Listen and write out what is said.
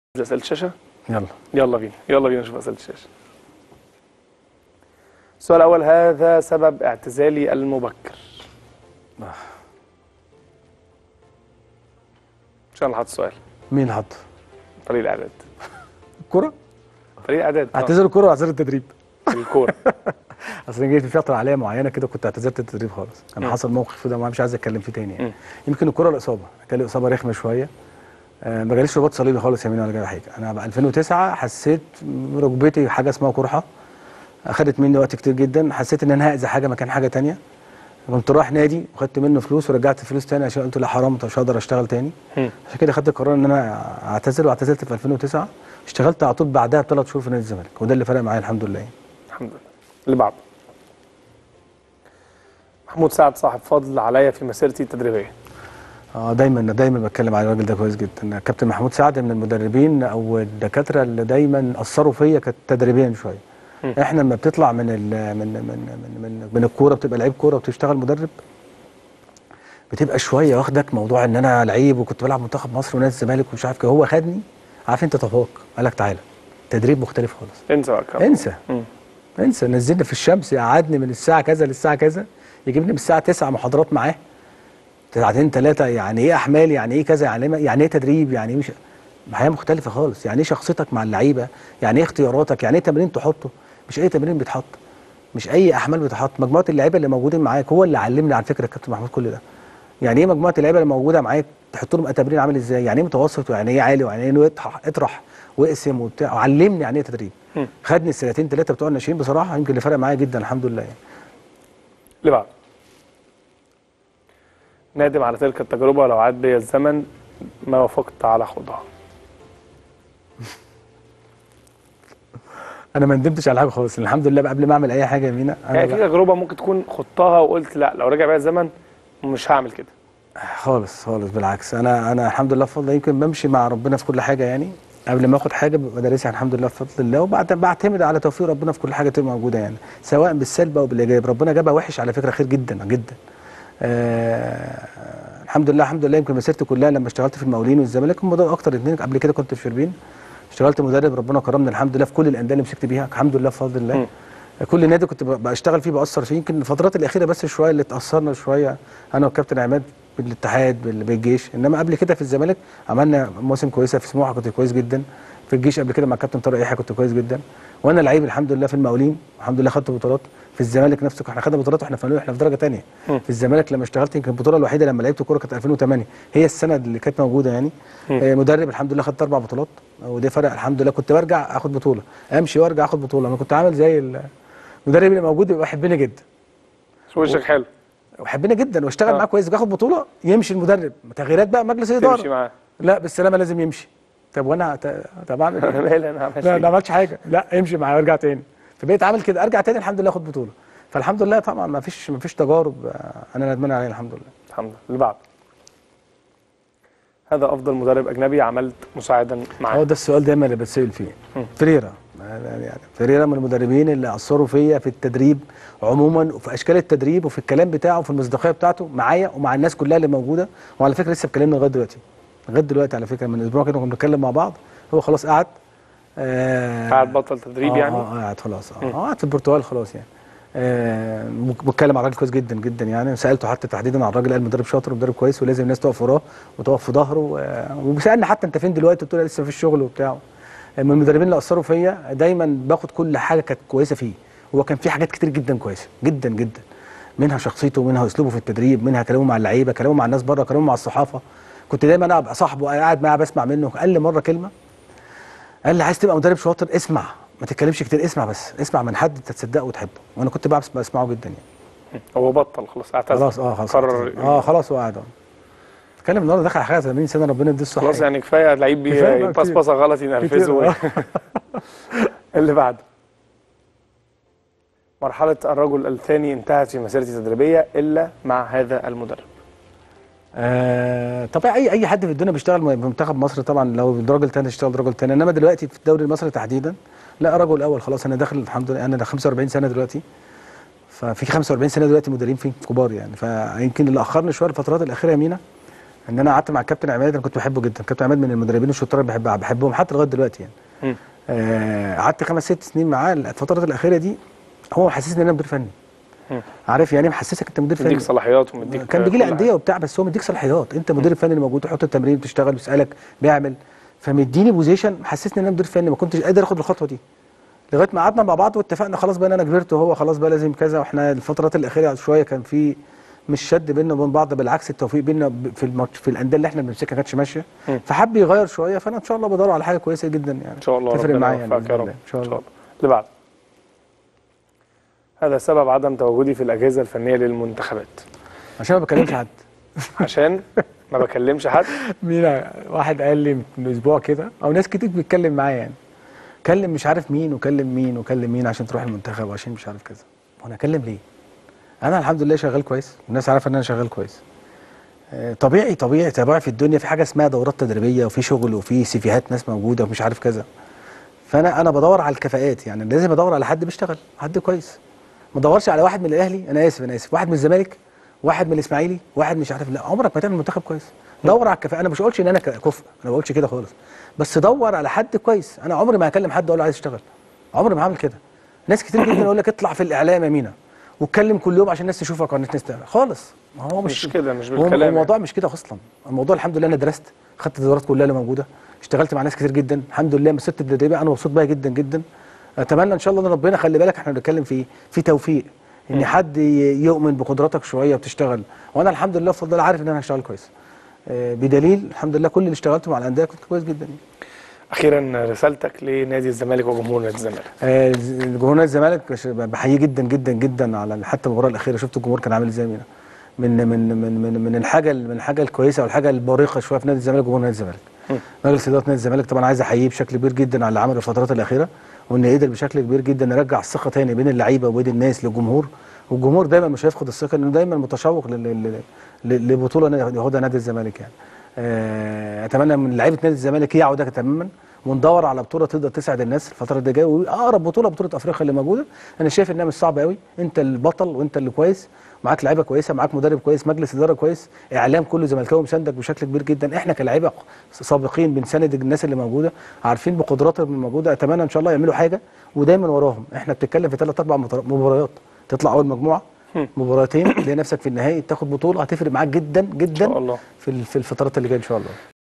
اسئله الشاشه يلا يلا بينا يلا بينا نشوف اسئله الشاشه السؤال الاول هذا سبب اعتزالي المبكر مش انا اللي حاطط السؤال مين اللي حط فريق الاعداد الكوره فريق الاعداد آه، اعتذر الكوره واعتذر التدريب الكوره اصل انا جاي في فتره عاليه معينه كده كنت اعتذرت التدريب خالص انا مم. حصل موقف ده ما مش عايز اتكلم فيه تاني يعني مم. يمكن الكوره الاصابه جالي اصابه رخمه شويه آه ما جاليش رباط صليبي خالص يمين ولا جالي حاجه انا بقى 2009 حسيت ركبتي حاجه اسمها قرحه اخدت مني وقت كتير جدا حسيت ان انا هاذي حاجه مكان حاجه تانية كنت رايح نادي وخدت منه فلوس ورجعت الفلوس تاني عشان قلت لا حرام مش هقدر اشتغل تاني مم. عشان كده خدت القرار ان انا اعتزل واعتزلت في 2009 اشتغلت على طول بعدها بثلاث شهور في نادي الزمالك وده اللي فرق معايا الحمد لله يعني. الحمد لله اللي بعده محمود سعد صاحب فضل عليا في مسيرتي التدريبيه اه دايما دايما بتكلم على الراجل ده كويس جدا كابتن محمود سعد من المدربين او الدكاتره اللي دايما اثروا فيا كانت تدريبيا شويه مم. احنا لما بتطلع من ال من من من من, من الكوره بتبقى لعيب كوره وبتشتغل مدرب بتبقى شويه واخدك موضوع ان انا لعيب وكنت بلعب منتخب مصر ونادي الزمالك ومش عارف كده هو خدني عارف انت تفوق قال لك تعالى تدريب مختلف خالص انسى بقى الكلام. انسى مم. انسى نزلني في الشمس يقعدني من الساعه كذا للساعه كذا يجيبني من الساعه 9 محاضرات معاه ساعتين ثلاثه يعني ايه احمال يعني ايه كذا يعني إيه- يعني ايه تدريب يعني ايه مش حياه مختلفه خالص يعني ايه شخصيتك مع اللعيبه يعني ايه اختياراتك يعني ايه تمرين تحطه مش اي تمرين بيتحط مش اي احمال بتحط مجموعه اللعيبه اللي موجودين معاك هو اللي علمني على فكره الكابتن محمود كل ده يعني ايه مجموعه اللعيبه اللي موجوده معاك تحط لهم تمرين عامل ازاي يعني ايه متوسط ويعني ايه عالي ويعني ايه اطرح اطرح واقسم وبتاع وعلمني يعني ايه تدريب مم. خدني السنتين ثلاثه بتوع الناشئين بصراحه يمكن اللي فرق معايا جدا الحمد لله يعني. اللي بعده نادم على تلك التجربه لو عاد بيا الزمن ما وافقت على خوضها انا ما ندمتش على حاجه خالص الحمد لله بقى قبل ما اعمل اي حاجه يا مينا انا يعني في بقى تجربه ممكن تكون خضتها وقلت لا لو رجع بيا الزمن مش هعمل كده خالص خالص بالعكس انا انا الحمد لله بفضل الله يمكن بمشي مع ربنا في كل حاجه يعني قبل ما اخد حاجه ببقى دارسها الحمد لله بفضل الله وبعد بعتمد على توفيق ربنا في كل حاجه تبقى موجوده يعني سواء بالسلب او بالايجاب ربنا جابها وحش على فكره خير جدا جدا آه الحمد لله الحمد لله يمكن مسيرتي كلها لما اشتغلت في المقاولين والزمالك هم دول اكتر اثنين قبل كده كنت في شربين اشتغلت مدرب ربنا كرمني الحمد لله في كل الانديه اللي مسكت بيها الحمد لله بفضل الله مم. كل نادي كنت ب- بشتغل فيه باثر فيه يمكن الفترات الاخيره بس شويه اللي اتاثرنا شويه انا والكابتن عماد بالاتحاد بال- بالجيش انما قبل كده في الزمالك عملنا مواسم كويسه في سموحه كنت كويس جدا في الجيش قبل كده مع الكابتن طارق يحيى كنت كويس جدا وانا لعيب الحمد لله في المقاولين الحمد لله خدت بطولات في الزمالك نفسه احنا خدنا بطولات واحنا في المقاولين احنا في درجه ثانيه مم. في الزمالك لما اشتغلت يمكن البطوله الوحيده لما لعبت كوره كانت 2008 هي السنه اللي كانت موجوده يعني مم. آه، مدرب الحمد لله خدت اربع بطولات وده فرق الحمد لله كنت برجع اخد بطوله امشي وارجع اخد بطوله انا كنت عامل زي ال- المدرب اللي موجود بيبقى يحبني جدا وشك حلو ويحبني جدا واشتغل آه. معاه كويس باخد بطوله يمشي المدرب تغييرات بقى مجلس الاداره تمشي معاه لا بالسلامه لازم يمشي طب وانا ت- طب اعمل انا إيه؟ مالي انا عملت لا إيه؟ ما عملتش حاجه لا امشي معايا وارجع تاني فبقيت عامل كده ارجع تاني الحمد لله اخد بطوله فالحمد لله طبعا ما فيش ما فيش تجارب آه، انا ندمان عليها الحمد لله الحمد لله اللي بعده هذا افضل مدرب اجنبي عملت مساعدا هو معاه ده السؤال دايما اللي بتسال فيه مم. فريرا يعني فريرا من المدربين اللي اثروا فيا في التدريب عموما وفي اشكال التدريب وفي الكلام بتاعه وفي المصداقيه بتاعته معايا ومع الناس كلها اللي موجوده وعلى فكره لسه بكلمنا لغايه دلوقتي لغايه دلوقتي على فكره من اسبوع كده كنا بنتكلم مع بعض هو خلاص قعد آه قاعد بطل تدريب آه يعني اه آه، قاعد خلاص مم. اه آه، قاعد في البرتغال خلاص يعني آه بتكلم مع راجل كويس جدا جدا يعني سالته حتى تحديدا على الراجل قال مدرب شاطر ومدرب كويس ولازم الناس تقف وراه وتقف في ظهره آه وبيسالني حتى انت فين دلوقتي قلت له لسه في الشغل وبتاع آه، من المدربين اللي اثروا فيا دايما باخد كل حاجه كانت كويسه فيه هو كان في حاجات كتير جدا كويسه جدا جدا منها شخصيته منها اسلوبه في التدريب منها كلامه مع اللعيبه كلامه مع الناس بره كلامه مع الصحافه كنت دايما انا ابقى صاحبه قاعد معاه بسمع منه قال لي مره كلمه قال لي عايز تبقى مدرب شاطر اسمع ما تتكلمش كتير اسمع بس اسمع من حد انت تصدقه وتحبه وانا كنت بقى بسمعه جدا يعني هو بطل خلاص اعتزل خلاص اه خلاص قرر اه خلاص هو قاعد اه اتكلم النهارده دخل على حاجه 80 سنه ربنا يديه الصحه خلاص يعني كفايه لعيب كفاية بقى كتير. بيبصبصه غلط ينرفزه كتير، اللي بعده مرحلة الرجل الثاني انتهت في مسيرتي التدريبية إلا مع هذا المدرب آه طبعا اي اي حد في الدنيا بيشتغل في منتخب مصر طبعا لو راجل تاني يشتغل راجل تاني انما دلوقتي في الدوري المصري تحديدا لا رجل اول خلاص انا داخل الحمد لله انا ده 45 سنه دلوقتي ففي 45 سنه دلوقتي مدربين في كبار يعني فيمكن اللي اخرني شويه الفترات الاخيره يا مينا ان انا قعدت مع الكابتن عماد انا كنت بحبه جدا كابتن عماد من المدربين الشطار اللي بحب بحبهم حتى لغايه دلوقتي يعني مم. آه، قعدت خمس ست سنين معاه الفترات الاخيره دي هو محسسني ان انا مدير فني مم. عارف يعني محسسك انت مدير فني مديك صلاحيات ومديك كان بيجي لي كل انديه حاجة. وبتاع بس هو مديك صلاحيات انت مدير الفني اللي موجود تحط التمرين بتشتغل بيسالك بيعمل فمديني بوزيشن محسسني ان انا مدير فني ما كنتش قادر اخد الخطوه دي لغايه ما قعدنا مع بعض واتفقنا خلاص بقى إن انا كبرت وهو خلاص بقى لازم كذا واحنا الفترات الاخيره شويه كان في مش شد بيننا وبين بعض بالعكس التوفيق بيننا ب- في الماتش في الانديه اللي احنا بنمسكها كانتش ماشيه مم. فحب يغير شويه فانا ان شاء الله بدور على حاجه كويسه جدا يعني ان شاء الله تفرق ربنا معايا يعني يوفقك يا بإذن رب الله. ان شاء الله اللي بعد هذا سبب عدم تواجدي في الاجهزه الفنيه للمنتخبات عشان ما بكلمش حد عشان ما بكلمش حد مين واحد قال لي من اسبوع كده او ناس كتير بتتكلم معايا يعني كلم مش عارف مين وكلم مين وكلم مين عشان تروح المنتخب وعشان مش عارف كذا وانا اكلم ليه انا الحمد لله شغال كويس والناس عارفه ان انا شغال كويس آه، طبيعي طبيعي طبيعي في الدنيا في حاجه اسمها دورات تدريبيه وفي شغل وفي سيفيهات ناس موجوده ومش عارف كذا فانا انا بدور على الكفاءات يعني لازم ادور على حد بيشتغل حد كويس ما ادورش على واحد من الاهلي انا اسف انا اسف واحد من الزمالك واحد من الاسماعيلي واحد مش عارف لا عمرك ما تعمل منتخب كويس دور على الكفاءه انا مش بقولش ان انا ك- كفء انا ما بقولش كده خالص بس دور على حد كويس انا عمري ما هكلم حد اقول له عايز اشتغل عمري ما هعمل كده ناس كتير جدا يقول لك اطلع في الاعلام يا مينا واتكلم كل يوم عشان الناس تشوفك والناس تستمع خالص ما هو مش, مش كده، مش هو بالكلام الموضوع مش كده اصلا الموضوع الحمد لله انا درست خدت الدورات كلها اللي موجوده اشتغلت مع ناس كتير جدا الحمد لله مسكت التدريبيه انا مبسوط بيها جدا جدا اتمنى ان شاء الله ان ربنا خلي بالك احنا بنتكلم في ايه في توفيق ان حد ي- يؤمن بقدراتك شويه وتشتغل وانا الحمد لله بفضل الله عارف ان انا هشتغل كويس آه، بدليل الحمد لله كل اللي اشتغلته مع الانديه كنت كويس جدا اخيرا رسالتك لنادي الزمالك وجمهور نادي الزمالك آه، ز- جمهور نادي الزمالك بش- بحييه جدا جدا جدا على حتى المباراه الاخيره شفت الجمهور كان عامل ازاي من من من من من, من الحاجه من الحاجه الكويسه والحاجه البارقه شويه في نادي الزمالك جمهور نادي الزمالك م. مجلس اداره نادي الزمالك طبعا عايز احييه بشكل كبير جدا على اللي عمله الفترات الاخيره وان قدر بشكل كبير جدا يرجع الثقه تاني بين اللعيبه وبين الناس للجمهور والجمهور دايما مش هيفقد الثقه لانه دايما متشوق لل- لل- لل- لبطوله ياخدها نادي الزمالك يعني آه، اتمنى من لعيبه نادي الزمالك يعوا ده تماما وندور على بطوله تقدر تسعد الناس الفتره اللي جايه واقرب بطوله بطوله افريقيا اللي موجوده انا شايف انها مش صعبه قوي انت البطل وانت اللي كويس معاك لعيبه كويسه معاك مدرب كويس مجلس اداره كويس اعلام كله زملكاوي مساندك بشكل كبير جدا احنا كلاعيبه سابقين بنساند الناس اللي موجوده عارفين بقدراتهم الموجوده اتمنى ان شاء الله يعملوا حاجه ودايما وراهم احنا بتتكلم في ثلاث اربع مطر- مباريات تطلع اول مجموعه مباراتين تلاقي نفسك في النهائي تاخد بطوله هتفرق معاك جدا جدا ان شاء الله في ال- في الفترات اللي جايه ان شاء الله